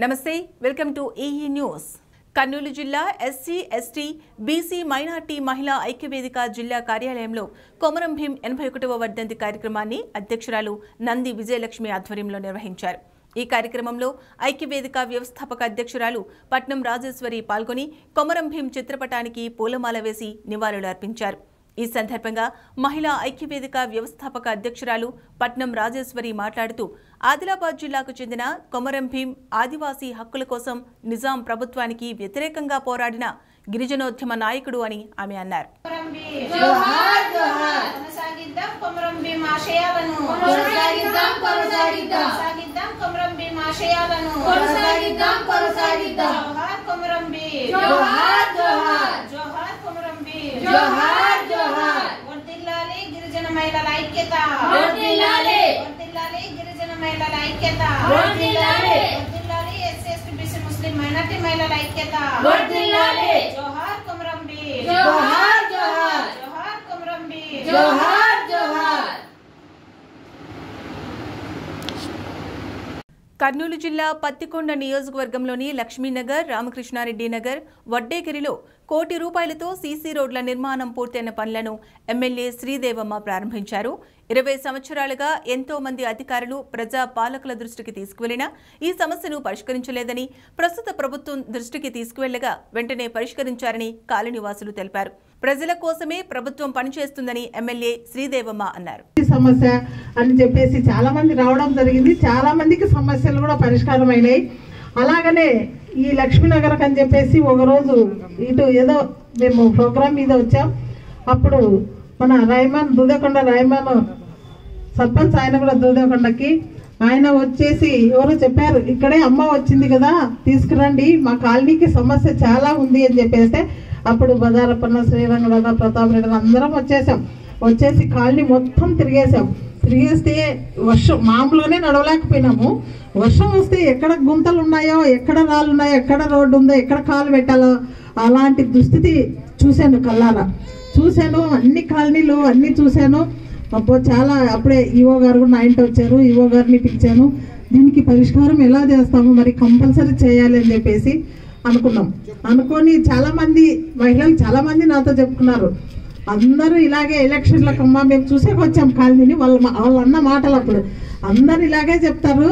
నమస్తే welcome to EE news Kurnool జిల్లా SC ST BC minority మహిళా ఐక్యవేదిక జిల్లా కార్యాలయంలో కొమరం భీం ఎనభై ఒకటవ వర్ధంతి కార్యక్రమాన్ని అధ్యక్షురాలు నంది విజయలక్ష్మి ఆధ్వర్యంలో నిర్వహించారు ఈ కార్యక్రమంలో ఐక్యవేదిక వ్యవస్థాపక అధ్యక్షురాలు పట్నం రాజేశ్వరి పాల్గొని కొమరం భీం చిత్రపటానికి పూలమాల వేసి నివాళులు అర్పించారు ఈ సందర్భంగా మహిళా ఐక్యవేదిక వ్యవస్థాపక అధ్యక్షురాలు పట్నం రాజేశ్వరి మాట్లాడుతూ ఆదిలాబాద్ జిల్లాకు చెందిన కొమరం భీం ఆదివాసీ హక్కుల కోసం నిజాం ప్రభుత్వానికి వ్యతిరేకంగా పోరాడిన గిరిజనోద్యమ నాయకుడు అని ఆమె అన్నారు కొమరం భీం కొనసాగిద్దాం కొమరం భీం ఆశయాలను కొనసాగిద్దాం, కొనసాగిద్దాం. కొనసాగిద్దాం కొమరం భీం ఆశయాలను కొనసాగిద్దాం, కొనసాగిద్దాం. జోహార్ కొమరం భీం జోహార్, జోహార్. జోహార్ కొమరం భీం జోహార్, జోహార్. వర్ధిల్లాలి గిరిజన మహిళల ఐక్యత వర్ధిల్లాలి. వర్ధిల్లాలి గిరిజన మహిళల ఐక్యత వర్ధిల్లాలి. వర్ధిల్లాలి ఎస్సీ ఎస్టీ బీసీ ముస్లిం మైనార్టీ మహిళల ఐక్యత వర్ధిల్లాలి. జోహార్ కొమరం భీం జోహార్, జోహార్. జోహార్ కొమరం భీం జోహార్ జోహార్ కర్నూలు జిల్లా పత్తికొండ నియోజకవర్గంలోని లక్ష్మీనగర్ రామకృష్ణారెడ్డి నగర్ వడ్డేగిరిలో కోటి రూపాయలతో సీసీ రోడ్ల నిర్మాణం పూర్తయిన పనులను ఎమ్మెల్యే శ్రీదేవమ్మ ప్రారంభించారు ఇరవై సంవత్సరాలుగా ఎంతో మంది అధికారులు ప్రజా పాలకుల దృష్టికి తీసుకువెళ్లినా ఈ సమస్యను పరిష్కరించలేదని ప్రస్తుత ప్రభుత్వం దృష్టికి తీసుకువెళ్లగా వెంటనే పరిష్కరించారని కాలనివాసులు తెలిపారు ప్రజల కోసమే ప్రభుత్వం పనిచేస్తుందని ఎమ్మెల్యే శ్రీదేవమ్మ అన్నారు ఈ సమస్య అని చెప్పేసి చాలా మంది రావడం జరిగింది చాలా మందికి సమస్యలు కూడా పరిష్కారం అయినాయి అలాగనే ఈ లక్ష్మీనగర్ అని చెప్పేసి ఒకరోజు ఇటు ఏదో మేము ప్రోగ్రామ్ మీద వచ్చాం అప్పుడు మన రైమాన్ దుదేకొండ రైమాన్ సర్పంచ్ ఆయన కూడా దూదేకొండకి ఆయన వచ్చేసి ఎవరో చెప్పారు ఇక్కడే అమ్మ వచ్చింది కదా తీసుకురండి మా కాలనీకి సమస్య చాలా ఉంది అని చెప్పేస్తే అప్పుడు బజారపన్న శ్రీరంగడ ప్రతాప్ రెడ్డి అందరం వచ్చేసాం వచ్చేసి కాలనీ మొత్తం తిరిగేసాం తిరిగేస్తే వర్షం మామూలుగానే నడవలేకపోయినాము వర్షం వస్తే ఎక్కడ గుంతలు ఉన్నాయో ఎక్కడ రాళ్ళు ఉన్నాయో ఎక్కడ రోడ్డు ఉందో ఎక్కడ కాలు పెట్టాలో అలాంటి దుస్థితి చూశాను కల్లారా చూశాను అన్ని కాలనీలు అన్ని చూశాను అబ్బో చాలా అప్పుడే ఈవో గారు కూడా నా ఇంట వచ్చారు ఈవో గారిని పిలిచాను దీనికి పరిష్కారం ఎలా చేస్తాము మరి కంపల్సరీ చేయాలి అని చెప్పేసి అనుకున్నాం అనుకొని చాలా మంది మహిళలు చాలా మంది నాతో చెప్పుకున్నారు అందరూ ఇలాగే ఎలక్షన్లకు అమ్మా మేము చూసేకి వచ్చాం కాలనీని వాళ్ళ మా- వాళ్ళు అన్న మాటలు అప్పుడు అందరు ఇలాగే చెప్తారు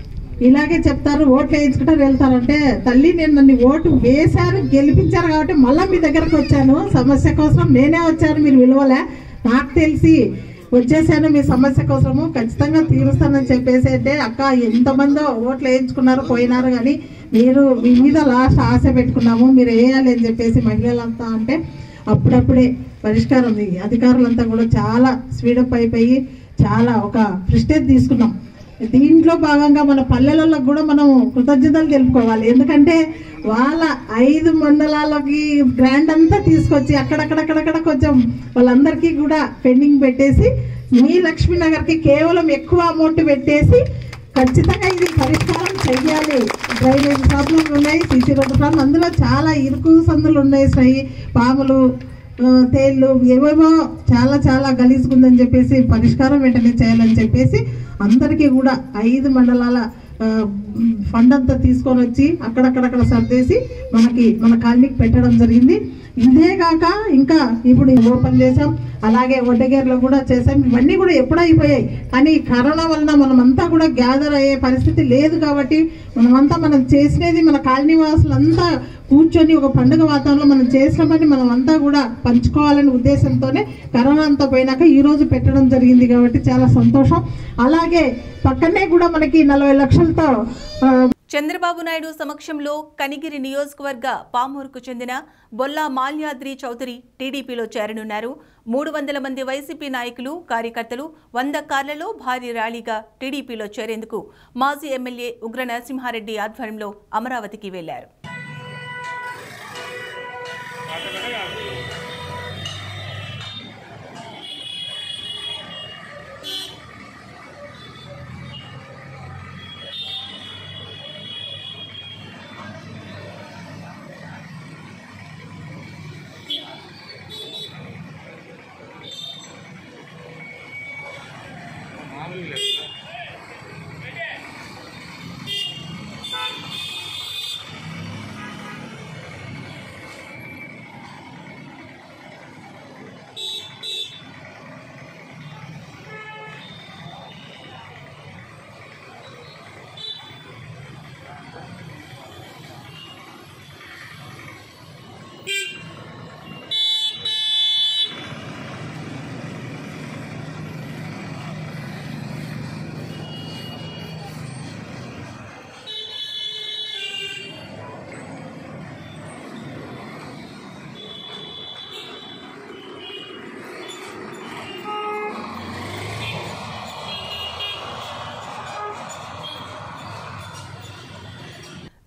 ఇలాగే చెప్తారు ఓట్లు వేయించుకుంటారు వెళ్తారంటే తల్లి నేను నన్ను ఓటు వేశారు గెలిపించారు కాబట్టి మళ్ళీ మీ దగ్గరకు వచ్చాను సమస్య కోసం నేనే వచ్చాను మీరు విలువలే నాకు తెలిసి వచ్చేసాను మీ సమస్య కోసము ఖచ్చితంగా తీరుస్తానని చెప్పేసి అంటే అక్క ఎంతమందో ఓట్లు వేయించుకున్నారు పోయినారు కానీ మీరు మీ మీద లాస్ట్ ఆశ పెట్టుకున్నాము మీరు వేయాలి అని చెప్పేసి మహిళలంతా అంటే అప్పుడప్పుడే పరిష్కారం ఈ అధికారులంతా కూడా చాలా స్పీడప్ అయిపోయి చాలా ఒక ప్రిస్టేజ్ తీసుకున్నాం దీంట్లో భాగంగా మన పల్లెలలో కూడా మనం కృతజ్ఞతలు తెలుపుకోవాలి ఎందుకంటే వాళ్ళ ఐదు మండలాలకి గ్రాండ్ అంతా తీసుకొచ్చి అక్కడక్కడక్కడక్కడ కొంచెం వాళ్ళందరికీ కూడా పెండింగ్ పెట్టేసి మీ లక్ష్మీనగర్కి కేవలం ఎక్కువ అమౌంట్ పెట్టేసి ఖచ్చితంగా ఇది పరిష్కారం చెయ్యాలి డ్రైనేజ్ ప్రాబ్లంలు ఉన్నాయి సీసీ రోడ్డు ప్రాబ్లం అందులో చాలా ఇరుకు సందులు ఉన్నాయి శ్రై పాములు ఆ, తేళ్ళు ఏవేవో చాలా చాలా గలీజుకుందని చెప్పేసి పరిష్కారం వెంటనే చేయాలని చెప్పేసి అందరికీ కూడా ఐదు మండలాల ఆ, ఫండ్ అంతా తీసుకొని వచ్చి అక్కడక్కడక్కడ సర్దేసి మనకి మన కాలనీకి పెట్టడం జరిగింది ఇదే కాక ఇంకా ఇప్పుడు ఓపెన్ చేసాం అలాగే వడ్డగేర్లో కూడా చేసాం ఇవన్నీ కూడా ఎప్పుడు అయిపోయాయి కానీ ఈ కరోనా వలన మనమంతా కూడా గ్యాదర్ అయ్యే పరిస్థితి లేదు కాబట్టి మనమంతా మనం చేసినది మన కాలనీ వాసులంతా కూర్చొని ఒక పండుగ వాతావరణంలో మనం చేసిన పని మనం అంతా కూడా పంచుకోవాలనే ఉద్దేశంతోనే కరోనా అంతా పోయినాక ఈ రోజు పెట్టడం జరిగింది కాబట్టి చాలా సంతోషం అలాగే పక్కనే కూడా మనకి నలభై లక్షలతో ఆ, చంద్రబాబు నాయుడు సమక్షంలో కనిగిరి నియోజకవర్గ పామూరుకు చెందిన బొల్లా మాల్యాద్రి చౌదరి టీడీపీలో చేరనున్నారు మూడు వందల మంది వైసీపీ నాయకులు కార్యకర్తలు వంద కార్లలో భారీ ర్యాలీగా టీడీపీలో చేరేందుకు మాజీ ఎమ్మెల్యే ఉగ్ర నరసింహారెడ్డి ఆధ్వర్యంలో అమరావతికి వెళ్లారు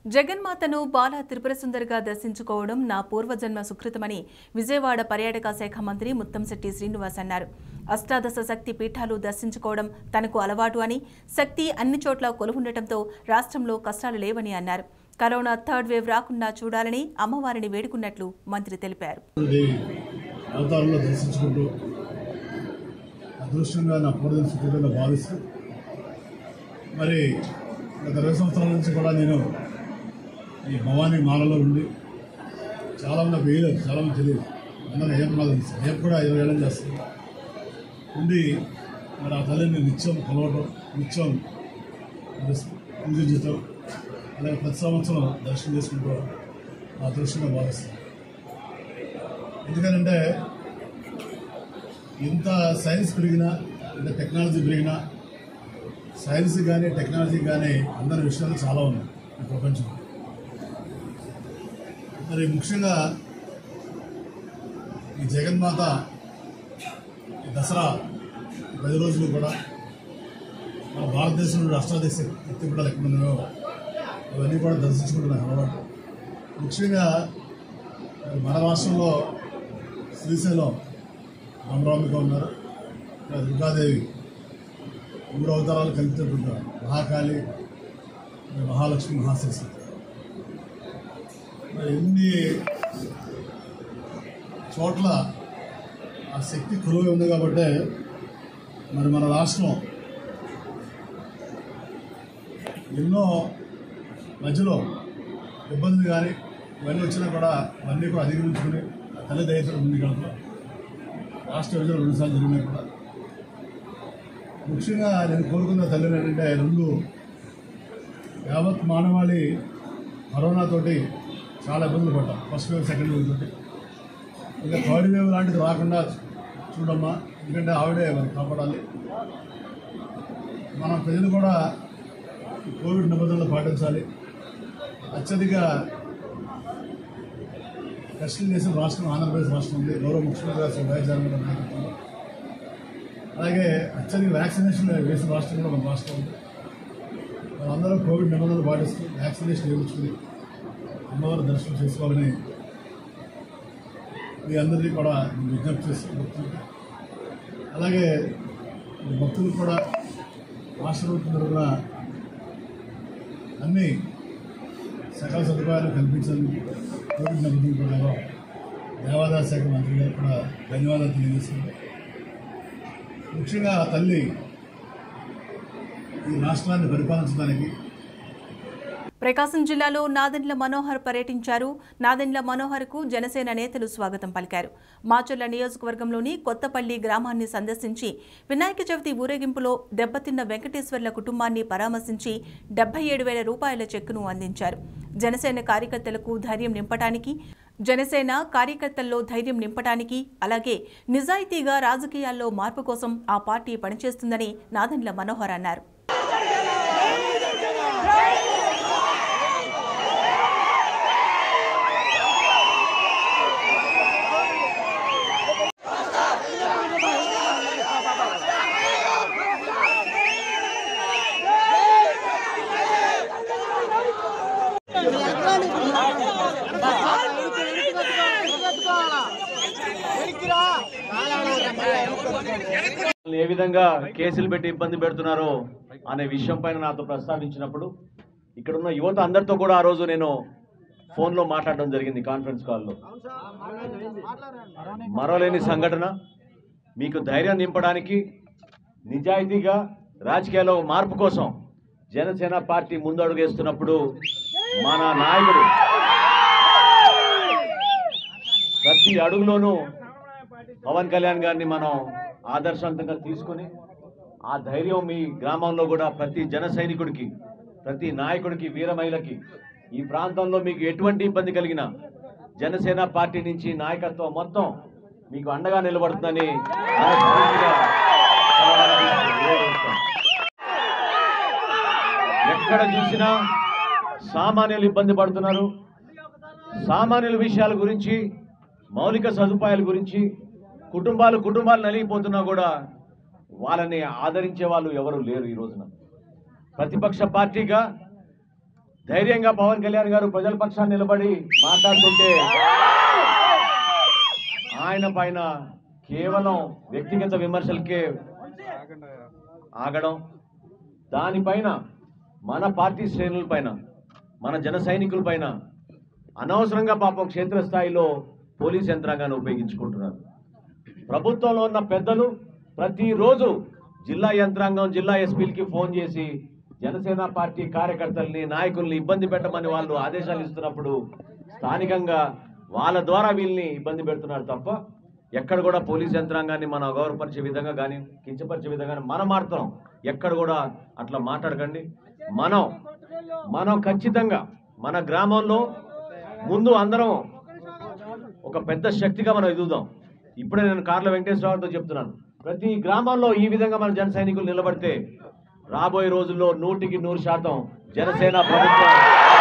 జగన్మాతను బాల త్రిపుర సుందరిగా దర్శించుకోవడం నా పూర్వజన్మ సుకృతమని విజయవాడ పర్యాటక శాఖ మంత్రి ముత్తంశెట్టి శ్రీనివాస్ అన్నారు అష్టాదశ శక్తి పీఠాలు దర్శించుకోవడం తనకు అలవాటు అని శక్తి అన్ని చోట్ల కొలువుండటంతో రాష్ట్రంలో కష్టాలు లేవని అన్నారు కరోనా థర్డ్ వేవ్ రాకుండా చూడాలని అమ్మవారిని వేడుకున్నట్లు మంత్రి తెలిపారు ఈ అవతారంలో దర్శించుకుంటూ అదృష్టంగా నా పూర్వజన స్థితిగా భావిస్తూ మరి గత ఇరవై సంవత్సరాల నుంచి కూడా నేను ఈ భవానీ మాలలో ఉండి చాలామంది నాకు వేయలేదు చాలామంది తెలియదు అందరూ ఏం మాల తెలుసు ఏం కూడా ఇరవై ఏళ్ళని చేస్తుంది ఉండి మరి ఆ తల్లిని నిత్యం కలవటం నిత్యం మరి పూజించటం అలాగే ప్రతి సంవత్సరం దర్శనం చేసుకుంటూ ఆ అదృష్టంగా భావిస్తాను ఎందుకంటే ఇంత సైన్స్ పెరిగినా ఇంత టెక్నాలజీ పెరిగినా సైన్స్ కానీ టెక్నాలజీ కానీ అందరి విషయాలు చాలా ఉన్నాయి ఈ ప్రపంచంలో మరి ముఖ్యంగా ఈ జగన్మాత ఈ దసరా ఈ పది రోజులు కూడా మన భారతదేశంలో అష్టాదశ ఎత్తిపడాలు ఎక్కడ ఉన్నాయో అవన్నీ కూడా దర్శించుకుంటున్న అలవాటు ముఖ్యంగా మరి మన రాష్ట్రంలో శ్రీశైలం రామరామిక ఉన్నారు ఇక్కడ దుర్గాదేవి మూడు అవతారాలు కలిపినటువంటి మహాకాళి మరి మహాలక్ష్మి మహాసరస్వతి మరి ఎన్ని చోట్ల ఆ శక్తి కొలువై ఉంది కాబట్టి మరి మన రాష్ట్రం ఎన్నో మధ్యలో ఇబ్బందులు కానీ ఇవన్నీ వచ్చినా కూడా ఇవన్నీ కూడా అధిగమించుకుని ఆ తల్లి దయతో ముందుకెళ్తాం రాష్ట్ర విభజన రెండుసార్లు జరిగినాయి కూడా ముఖ్యంగా నేను కోరుకున్న తల్లిని ఏంటంటే రెండు యావత్ మానవాళి కరోనాతోటి చాలా ఇబ్బందులు పడ్డాం ఫస్ట్ వేవ్ సెకండ్ వేవ్ తోటి ఇంకా థర్డ్ వేవ్ లాంటిది రాకుండా చూడమ్మా ఎందుకంటే ఆవిడే మరి కాపాడాలి మన ప్రజలు కూడా ఈ కోవిడ్ నిబంధనలు పాటించాలి అత్యధిక టెస్టులు చేసిన రాష్ట్రం ఆంధ్రప్రదేశ్ రాష్ట్రం ఉంది గౌరవ ముఖ్యమంత్రి గారు శ్రీ వైఎస్ జగన్ గారి నాయకత్వంలో అలాగే అత్యధిక వ్యాక్సినేషన్ వేసిన రాష్ట్రం కూడా మన రాష్ట్రం ఉంది మనందరూ కోవిడ్ నిబంధనలు పాటిస్తూ వ్యాక్సినేషన్ వేయించుకుని అమ్మవారి దర్శనం చేసుకోవాలని మీ అందరినీ కూడా నేను విజ్ఞప్తి చేస్తూ భక్తులకి అలాగే ఈ భక్తులకు కూడా రాష్ట్ర ప్రభుత్వం తరఫున అన్ని సకల సదుపాయాలు కల్పించేందుకు కోవిడ్ నిబంధనలు కూడా దేవాదాయ శాఖ మంత్రి గారు కూడా ధన్యవాదాలు తెలియజేస్తున్నారు ముఖ్యంగా ఆ తల్లి ఈ రాష్ట్రాన్ని పరిపాలించడానికి ప్రకాశం జిల్లాలో నాదెండ్ల మనోహర్ పర్యటించారు నాదెండ్ల మనోహర్కు జనసేన నేతలు స్వాగతం పలికారు మాచర్ల నియోజకవర్గంలోని కొత్తపల్లి గ్రామాన్ని సందర్శించి వినాయక చవితి ఊరేగింపులో దెబ్బతిన్న వెంకటేశ్వర్ల కుటుంబాన్ని పరామర్శించి డెబ్బై ఏడు వేల రూపాయల చెక్కును అందించారు జనసేన కార్యకర్తలకు ధైర్యం నింపటానికి జనసేన కార్యకర్తల్లో ధైర్యం నింపటానికి అలాగే నిజాయితీగా రాజకీయాల్లో మార్పు కోసం ఆ పార్టీ పనిచేస్తుందని నాదెండ్ల మనోహర్ అన్నారు ఏ విధంగా కేసులు పెట్టి ఇబ్బంది పెడుతున్నారో అనే విషయం పైన నాతో ప్రస్తావించినప్పుడు ఇక్కడ ఉన్న యువత అందరితో కూడా ఆ రోజు నేను ఫోన్లో మాట్లాడడం జరిగింది కాన్ఫరెన్స్ కాల్లో మరోలేని సంఘటన మీకు ధైర్యం నింపడానికి నిజాయితీగా రాజకీయాల్లో మార్పు కోసం జనసేన పార్టీ ముందడుగేస్తున్నప్పుడు మన నాయకుడు ప్రతి అడుగులోనూ పవన్ కళ్యాణ్ గారిని మనం ఆదర్శవంతంగా తీసుకొని ఆ ధైర్యం మీ గ్రామంలో కూడా ప్రతి జన సైనికుడికి ప్రతి నాయకుడికి వీర మహిళకి ఈ ప్రాంతంలో మీకు ఎటువంటి ఇబ్బంది కలిగినా జనసేన పార్టీ నుంచి నాయకత్వం మొత్తం మీకు అండగా నిలబడుతుందని మనస్ఫూర్తిగా తెలియజేస్తాం. ఎక్కడ చూసినా సామాన్యులు ఇబ్బంది పడుతున్నారు సామాన్యుల విషయాల గురించి మౌలిక సదుపాయాల గురించి కుటుంబాలు కుటుంబాలు నలిగిపోతున్నా కూడా వాళ్ళని ఆదరించే వాళ్ళు ఎవరు లేరు ఈ రోజున ప్రతిపక్ష పార్టీగా ధైర్యంగా పవన్ కళ్యాణ్ గారు ప్రజల పక్షాన్ని నిలబడి మాట్లాడుతుంటే ఆయన పైన కేవలం వ్యక్తిగత విమర్శలకే ఆగడం దానిపైన మన పార్టీ శ్రేణుల పైన మన జన సైనికుల పైన అనవసరంగా పాపం క్షేత్రస్థాయిలో పోలీస్ యంత్రాంగాన్ని ఉపయోగించుకుంటున్నారు ప్రభుత్వంలో ఉన్న పెద్దలు ప్రతిరోజు జిల్లా యంత్రాంగం జిల్లా ఎస్పీలకి ఫోన్ చేసి జనసేన పార్టీ కార్యకర్తల్ని నాయకుల్ని ఇబ్బంది పెట్టమని వాళ్ళు ఆదేశాలు ఇస్తున్నప్పుడు స్థానికంగా వాళ్ళ ద్వారా వీళ్ళని ఇబ్బంది పెడుతున్నారు తప్ప ఎక్కడ కూడా పోలీస్ యంత్రాంగాన్ని మనం అగౌరవపరిచే విధంగా కానీ కించపరిచే విధంగా కానీ మనం మారుతాం ఎక్కడ కూడా అట్లా మాట్లాడకండి మనం మనం ఖచ్చితంగా మన గ్రామంలో ముందు అందరం ఒక పెద్ద శక్తిగా మనం ఎదుగుదాం ఇప్పుడే నేను కార్ల వెంకటేశ్వరరావుతో చెప్తున్నాను ప్రతి గ్రామంలో ఈ విధంగా మన జన సైనికులు నిలబడితే రాబోయే రోజుల్లో నూటికి నూరు శాతం జనసేన ప్రభుత్వం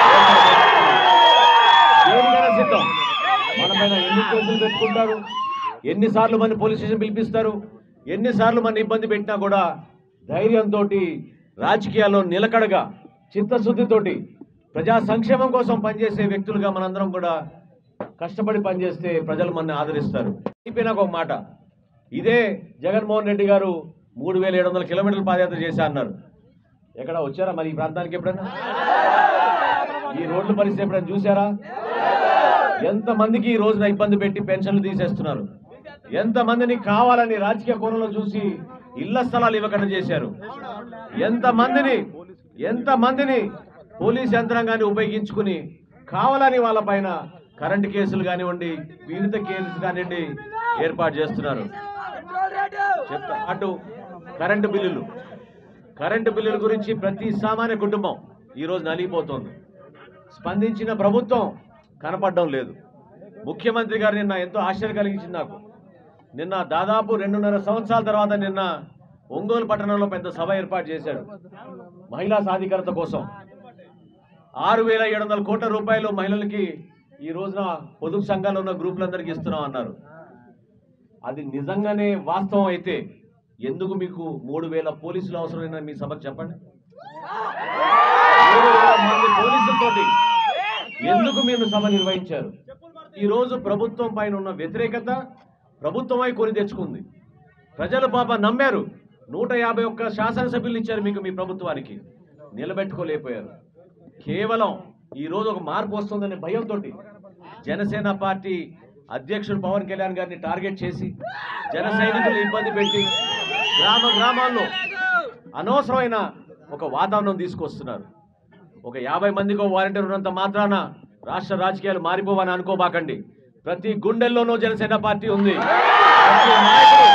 దేనికైనా సిద్ధం మన పైన ఎన్ని కేసులు పెట్టుకుంటారు ఎన్నిసార్లు మన పోలీస్ స్టేషన్ పిలిపిస్తారు ఎన్నిసార్లు మన ఇబ్బంది పెట్టినా కూడా ధైర్యంతో రాజకీయాల్లో నిలకడగా చిత్తశుద్ధితోటి ప్రజా సంక్షేమం కోసం పనిచేసే వ్యక్తులుగా మనందరం కూడా కష్టపడి పనిచేస్తే ప్రజలు మన ఆదరిస్తారు అయిపోయినాక ఒక మాట ఇదే జగన్మోహన్ రెడ్డి గారు మూడు వేల ఏడు వందల కిలోమీటర్ల పాదయాత్ర చేశా అన్నారు ఎక్కడ వచ్చారా మరి ఈ ప్రాంతానికి ఎప్పుడైనా ఈ రోడ్ల పరిస్థితి ఎప్పుడైనా చూసారా ఎంతమందికి ఈ రోజున ఇబ్బంది పెట్టి పెన్షన్లు తీసేస్తున్నారు ఎంతమందిని కావాలని రాజకీయ కోణంలో చూసి ఇళ్ల స్థలాలు ఇవ్వకుండా చేశారు ఎంతమందిని ఎంతమందిని పోలీస్ యంత్రాంగాన్ని ఉపయోగించుకుని కావాలని వాళ్ళ పైన కరెంటు కేసులు కానివ్వండి వివిధ కేసులు కానివ్వండి ఏర్పాటు చేస్తున్నారు చెప్తా అటు కరెంటు బిల్లులు కరెంటు బిల్లుల గురించి ప్రతి సామాన్య కుటుంబం ఈరోజు నలిగిపోతోంది స్పందించిన ప్రభుత్వం కనపడడం లేదు ముఖ్యమంత్రి గారు నిన్న ఎంతో ఆశ్చర్యం కలిగించింది నాకు నిన్న దాదాపు రెండున్నర సంవత్సరాల తర్వాత నిన్న ఒంగోలు పట్టణంలో పెద్ద సభ ఏర్పాటు చేశాడు మహిళా సాధికారత కోసం ఆరు వేల ఏడు వందల కోట్ల రూపాయలు మహిళలకి ఈ రోజున పొదుపు సంఘాల్లో ఉన్న గ్రూపులందరికీ ఇస్తున్నాం అన్నారు అది నిజంగానే వాస్తవం అయితే ఎందుకు మీకు మూడు వేల పోలీసులు అవసరమైన మీ సభకు చెప్పండి మూడు వేల మంది పోలీసులతోటి ఎందుకు మీరు సభ నిర్వహించారు ఈ రోజు ప్రభుత్వం పైన ఉన్న వ్యతిరేకత ప్రభుత్వమై కొని తెచ్చుకుంది ప్రజలు పాప నమ్మారు నూట యాభై ఒక్క శాసనసభ్యులు ఇచ్చారు మీకు మీ ప్రభుత్వానికి నిలబెట్టుకోలేకపోయారు కేవలం ఈ రోజు ఒక మార్పు వస్తుందనే భయంతో జనసేన పార్టీ అధ్యక్షుడు పవన్ కళ్యాణ్ గారిని టార్గెట్ చేసి జన సైనికులు ఇబ్బంది పెట్టి గ్రామ గ్రామాల్లో అనవసరమైన ఒక వాతావరణం తీసుకొస్తున్నారు ఒక యాభై మందికో వాలంటీర్ ఉన్నంత మాత్రాన రాష్ట్ర రాజకీయాలు మారిపోవని అనుకోబాకండి ప్రతి గుండెల్లోనూ జనసేన పార్టీ ఉంది ప్రతి నాయకుడు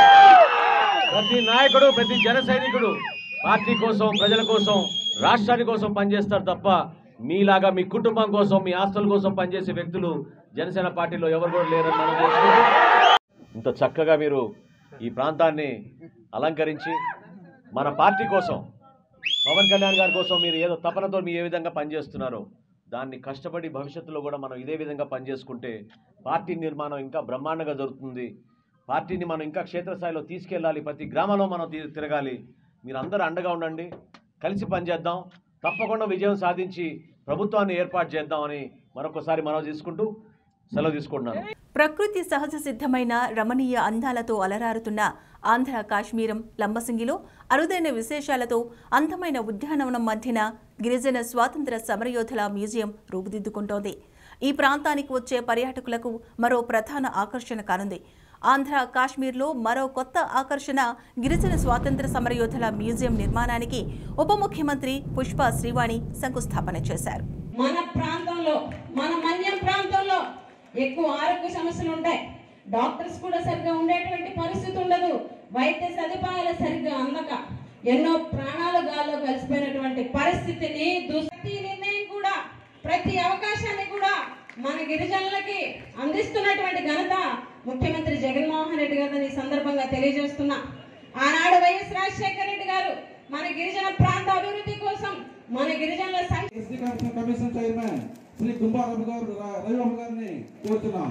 ప్రతి నాయకుడు ప్రతి జన సైనికుడు పార్టీ కోసం ప్రజల కోసం రాష్ట్రాని కోసం పనిచేస్తారు తప్ప మీలాగా మీ కుటుంబం కోసం మీ ఆస్తుల కోసం పనిచేసే వ్యక్తులు జనసేన పార్టీలో ఎవరు కూడా లేరని మనం తెలుసుకుంటూ ఇంత చక్కగా మీరు ఈ ప్రాంతాన్ని అలంకరించి మన పార్టీ కోసం పవన్ కళ్యాణ్ గారి కోసం మీరు ఏదో తపనతో మీరు ఏ విధంగా పనిచేస్తున్నారో దాన్ని కష్టపడి భవిష్యత్తులో కూడా మనం ఇదే విధంగా పనిచేసుకుంటే పార్టీ నిర్మాణం ఇంకా బ్రహ్మాండంగా జరుగుతుంది పార్టీని మనం ఇంకా క్షేత్రస్థాయిలో తీసుకెళ్ళాలి ప్రతి గ్రామంలో మనం తి- తిరగాలి మీరు అందరూ అండగా ఉండండి కలిసి పనిచేద్దాం తప్పకుండా విజయం సాధించి ప్రభుత్వాన్ని ఏర్పాటు చేద్దామని మరొకసారి మనం తీసుకుంటూ సెలవు తీసుకుంటున్నాను ప్రకృతి సహజ సిద్ధమైన రమణీయ అందాలతో అలరారుతున్న ఆంధ్ర కాశ్మీరం లంబసింగిలో అరుదైన విశేషాలతో అందమైన ఉద్యానవనం మధ్యన గిరిజన స్వాతంత్ర సమరయోధుల మ్యూజియం రూపుదిద్దుకుంటోంది ఈ ప్రాంతానికి వచ్చే పర్యాటకులకు మరో ప్రధాన ఆకర్షణ కానుంది ఆంధ్ర కాశ్మీర్లో మరో కొత్త ఆకర్షణ గిరిజన స్వాతంత్ర సమరయోధుల మ్యూజియం నిర్మాణానికి ఉప ముఖ్యమంత్రి పుష్ప శ్రీవాణి శంకుస్థాపన చేశారు మన ప్రాంతంలో మన మన్యం ప్రాంతంలో ఎక్కువ ఆరోగ్య సమస్యలు ఉంటాయి డాక్టర్స్ కూడా సరిగ్గా ఉండేటువంటి పరిస్థితి ఉండదు వైద్య సదుపాయాలు సరిగ్గా అందక ఎన్నో ప్రాణాలు గాల్లో కలిసిపోయినటువంటి పరిస్థితిని దుస్- ప్రతి నిర్ణయం కూడా ప్రతి అవకాశాన్ని కూడా మన గిరిజనులకి అందిస్తున్నటువంటి ఘనత ముఖ్యమంత్రి జగన్మోహన్ రెడ్డి గారిని ఈ సందర్భంగా తెలియజేస్తున్నా ఆనాడు వైఎస్ రాజశేఖర రెడ్డి గారు మన గిరిజన ప్రాంత అభివృద్ధి కోసం మన గిరిజనుల సంక్షేమ ST commission commission chairman Shri Kumbharamma గారు రవివర్మ గారిని కోరుతున్నాం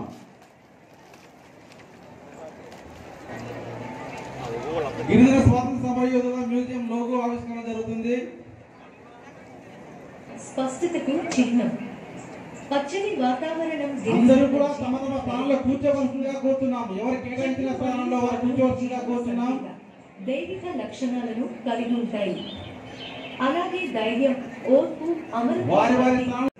గిరిజన స్వాతంత్ర సమర యోధుల మ్యూజియం లోగో ఆవిష్కరణ జరుగుతుంది స్పష్టతకు చిహ్నం పచ్చని వాతావరణం అందరూ కూడా తమ తమ స్థానంలో కూర్చోవలసిందిగా కోరుతున్నాం ఎవరు కేటాయించిన స్థానంలో వారు కూర్చోవలసిందిగా కోరుతున్నాం దైవిక లక్షణాలను కలిగి ఉంటాయి అలాగే ధైర్యం ఓర్పు వారి వారి అమరు స్థానం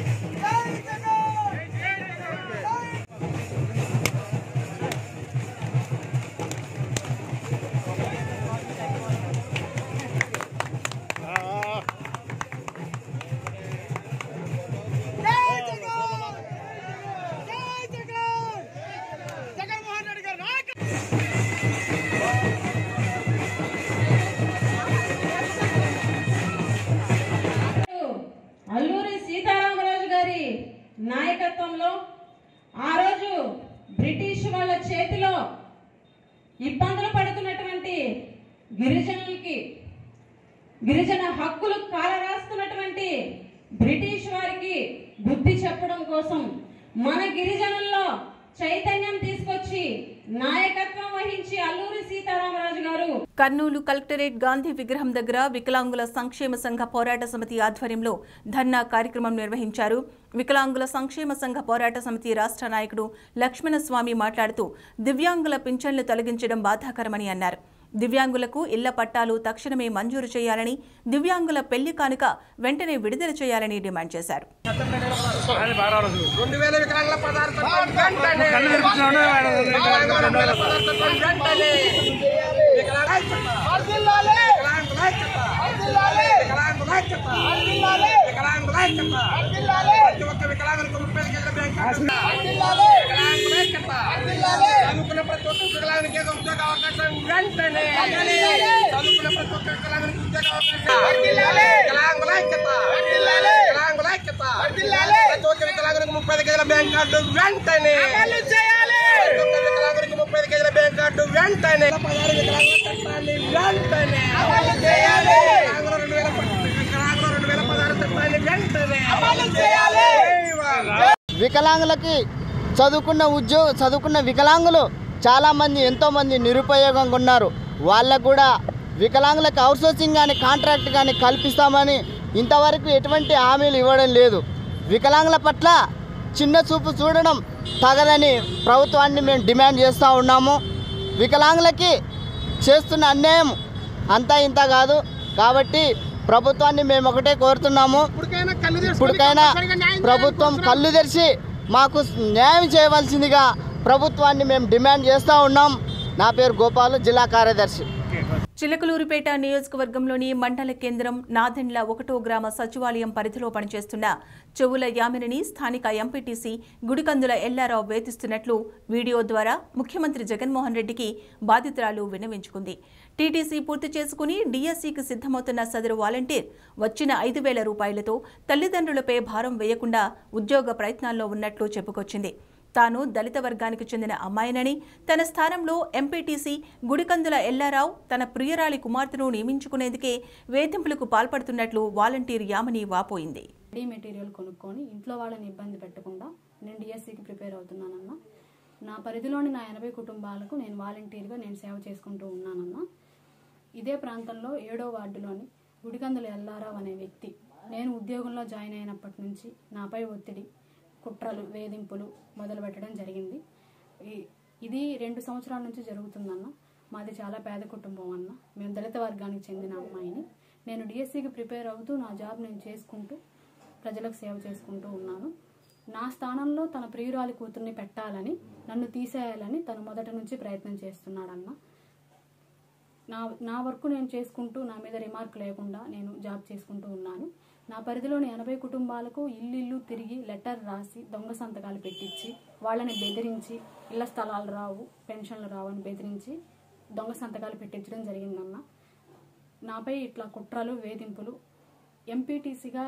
అల్లూరి సీతారామరాజు గారి నాయకత్వంలో ఆ రోజు బ్రిటిష్ వాళ్ళ చేతిలో ఇబ్బందులు పడుతున్నటువంటి గిరిజనులకి గిరిజన హక్కులు కాలరాస్తున్నటువంటి బ్రిటిష్ వారికి బుద్ధి చెప్పడం కోసం మన గిరిజనుల్లో చైతన్యం తీసుకొచ్చి నాయకత్వం వహించి అల్లూరి సీతారామరాజు గారు కర్నూలు కలెక్టరేట్ గాంధీ విగ్రహం దగ్గర వికలాంగుల సంక్షేమ సంఘ పోరాట సమితి ఆధ్వర్యంలో ధర్నా కార్యక్రమం నిర్వహించారు వికలాంగుల సంక్షేమ సంఘ పోరాట సమితి రాష్ట్ర నాయకుడు లక్ష్మణస్వామి మాట్లాడుతూ దివ్యాంగుల పింఛన్లు తొలగించడం బాధాకరమని అన్నారు దివ్యాంగులకు ఇళ్ల పట్టాలు తక్షణమే మంజూరు చేయాలని దివ్యాంగుల పెళ్లి కానుక వెంటనే విడుదల చేయాలని డిమాండ్ చేశారు రెండు వేల వికలాంగుల పదార్థం వెంటనే వికలాంగుల పదార్థం వెంటనే వికలాంగుల ఐక్యత వికలాంగుల ఐక్యత వికలాంగుల ఐక్యత ప్రతి ఒక్క వికలాంగులకు ముప్పై కేజీల బ్యాంక్ వికలాంగుల ఐక్యత చదువుకున్న ప్రతి ఒక్క వికలాంగునికి ఏదో ఉద్యోగ అవకాశం వెంటనే చదువుకున్న ప్రతి ఒక్క వికలాంగునికి ఉద్యోగ అవకాశం వికలాంగుల ఐక్యత వికలాంగుల ఐక్యత ప్రతి ఒక్క వికలాంగునికి ముప్పై ఐదు కేజీల బ్యాంక్ కార్డు వెంటనే ప్రతి ఒక్క వికలాంగునికి ముప్పై ఐదు కేజీల బ్యాంక్ కార్డు వెంటనే పదహారు వికలాంగుల చట్టాన్ని వెంటనే వికలాంగుల రెండు వేల ప- వికలాంగుల రెండు వేల పదహారు చట్టాన్ని వెంటనే వికలాంగులకి చదువుకున్న ఉద్యోగ చదువుకున్న వికలాంగులు చాలామంది ఎంతోమంది నిరుపయోగంగా ఉన్నారు వాళ్ళకు కూడా వికలాంగులకు అవుట్సోర్సింగ్ కానీ కాంట్రాక్ట్ కానీ కల్పిస్తామని ఇంతవరకు ఎటువంటి హామీలు ఇవ్వడం లేదు వికలాంగుల పట్ల చిన్న చూపు చూడడం తగదని ప్రభుత్వాన్ని మేము డిమాండ్ చేస్తూ ఉన్నాము వికలాంగులకి చేస్తున్న అన్యాయం అంతా ఇంత కాదు కాబట్టి ప్రభుత్వాన్ని మేము ఒకటే కోరుతున్నాము ఇప్పటికైనా ప్రభుత్వం కళ్ళు తెరిచి మాకు న్యాయం చేయవలసిందిగా ప్రభుత్వాన్ని మేము డిమాండ్ చేస్తూ ఉన్నాం నా పేరు గోపాలు జిల్లా కార్యదర్శి చిలకలూరుపేట నియోజకవర్గంలోని మండల కేంద్రం నాదెండ్ల ఒకటో గ్రామ సచివాలయం పరిధిలో పనిచేస్తున్న చెవుల యామినిని స్థానిక ఎంపీటీసీ గుడికందుల ఎల్లారావు వేధిస్తున్నట్లు వీడియో ద్వారా ముఖ్యమంత్రి జగన్మోహన్ రెడ్డికి బాధితురాలు విన్నవించుకుంది టీటీసీ పూర్తి చేసుకుని డీఎస్సీకి సిద్ధమవుతున్న సదరు వాలంటీర్ వచ్చిన ఐదు వేల రూపాయలతో తల్లిదండ్రులపై భారం వేయకుండా ఉద్యోగ ప్రయత్నాల్లో ఉన్నట్లు చెప్పుకొచ్చింది తాను దళిత వర్గానికి చెందిన అమ్మాయినని తన స్థానంలో ఎంపీటీసీ గుడికందుల ఎల్లారావు తన ప్రియురాలి కుమార్తెను నియమించుకునేందుకే వేధింపులకు పాల్పడుతున్నట్లు వాలంటీర్ యామని వాపోయింది రెడీ మెటీరియల్ కొనుక్కొని ఇంట్లో వాళ్ళని ఇబ్బంది పెట్టకుండా నేను డిఎస్సికి ప్రిపేర్ అవుతున్నానన్న నా పరిధిలోని నా ఎనభై కుటుంబాలకు నేను వాలంటీర్గా నేను సేవ చేసుకుంటూ ఉన్నానన్న ఇదే ప్రాంతంలో ఏడో వార్డులోని గుడికందుల ఎల్లారావు అనే వ్యక్తి నేను ఉద్యోగంలో జాయిన్ అయినప్పటి నుంచి నాపై ఒత్తిడి కుట్రలు వేధింపులు మొదలు పెట్టడం జరిగింది ఈ- ఇది రెండు సంవత్సరాల నుంచి జరుగుతుందన్న మాది చాలా పేద కుటుంబం అన్న మేము దళిత వర్గానికి చెందిన అమ్మాయిని నేను డిఎస్సికి ప్రిపేర్ అవుతూ నా జాబ్ నేను చేసుకుంటూ ప్రజలకు సేవ చేసుకుంటూ ఉన్నాను నా స్థానంలో తన ప్రియురాలి కూతుర్ని పెట్టాలని నన్ను తీసేయాలని తను మొదటి నుంచి ప్రయత్నం చేస్తున్నాడన్న నా నా వర్క్ నేను చేసుకుంటూ నా మీద రిమార్క్ లేకుండా నేను జాబ్ చేసుకుంటూ ఉన్నాను నా పరిధిలోని ఎనభై కుటుంబాలకు ఇల్లు ఇల్లు తిరిగి లెటర్ రాసి దొంగ సంతకాలు పెట్టించి వాళ్ళని బెదిరించి ఇళ్ల స్థలాలు రావు పెన్షన్లు రావు అని బెదిరించి దొంగ సంతకాలు పెట్టించడం జరిగిందన్న నాపై ఇట్లా కుట్రలు వేధింపులు ఎంపీటీసీగా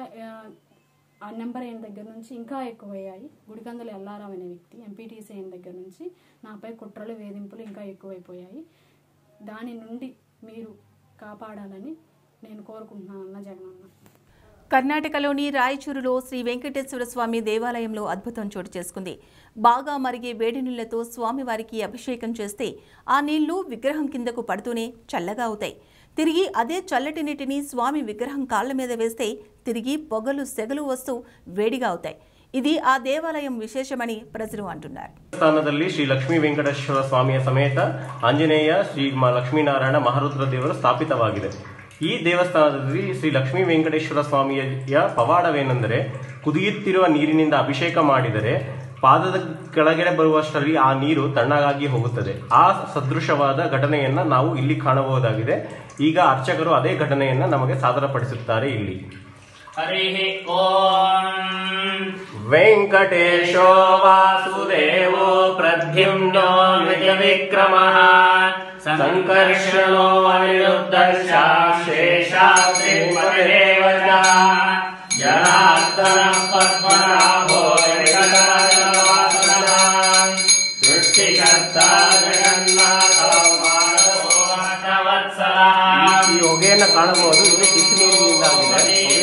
ఆ నెంబర్ అయిన దగ్గర నుంచి ఇంకా ఎక్కువయ్యాయి గుడికందులు ఎల్లారావు అనే వ్యక్తి ఎంపీటీసీ అయిన దగ్గర నుంచి నాపై కుట్రలు వేధింపులు ఇంకా ఎక్కువైపోయాయి దాని నుండి మీరు కాపాడాలని నేను కోరుకుంటున్నాను అన్న జగనన్న కర్ణాటకలోని రాయచూరులో శ్రీ వెంకటేశ్వర స్వామి దేవాలయంలో అద్భుతం చోటు చేసుకుంది బాగా మరిగే వేడి నీళ్లతో స్వామివారికి అభిషేకం చేస్తే ఆ నీళ్లు విగ్రహం కిందకు పడుతూనే చల్లగా అవుతాయి తిరిగి అదే చల్లటి నీటిని స్వామి విగ్రహం కాళ్ల మీద వేస్తే తిరిగి పొగలు సెగలు వస్తూ వేడిగా అవుతాయి ఇది ఆ దేవాలయం విశేషమని ప్రజలు అంటున్నారు ಸ್ಥಾನದಲ್ಲಿ ಶ್ರೀ ಲಕ್ಷ್ಮೀ ವೆಂಕಟೇಶ್ವರ ಸ್ವಾಮಿಯ ಸಮೇತ ಆಂಜನೇಯ ಶ್ರೀ ಮ- ಲಕ್ಷ್ಮೀನಾರಾಯಣ ಮಹಾರುದ್ರ ದೇವರು ಸ್ಥಾಪಿತವಾಗಿದೆ ಈ ದೇವಸ್ಥಾನದಲ್ಲಿ ಶ್ರೀ ಲಕ್ಷ್ಮೀ ವೆಂಕಟೇಶ್ವರ ಸ್ವಾಮಿಯ ಪವಾಡವೇನೆಂದರೆ ಕುದಿಯುತ್ತಿರುವ ನೀರಿನಿಂದ ಅಭಿಷೇಕ ಮಾಡಿದರೆ ಪಾದದ ಕೆಳಗಡೆ ಬರುವಷ್ಟರಲ್ಲಿ ಆ ನೀರು ತಣ್ಣಗಾಗಿ ಹೋಗುತ್ತದೆ ಆ ಸದೃಶವಾದ ಘಟನೆಯನ್ನ ನಾವು ಇಲ್ಲಿ ಕಾಣಬಹುದಾಗಿದೆ ಈಗ ಅರ್ಚಕರು ಅದೇ ಘಟನೆಯನ್ನ ನಮಗೆ ಸಾದರಪಡಿಸುತ್ತಾರೆ ಇಲ್ಲಿ हरिः ॐ ವೆಂಕಟೇಶೋ वासुदेवो प्रद्युम्नो निजविक्रमः सङ्कर्षणो अनिरुद्धर्षा शेषाद्रिपतिरेव च जनार्दनः पद्मनाभो निकटवासनः सृष्टिकर्ता जगन्नाथो मानवो ಈ ಹೊಗೆಯನ್ನ ಕಾಣಬಹುದು ಇದು ಬಿಸಿ ನೀರಿನಿಂದಾಗಿದೆ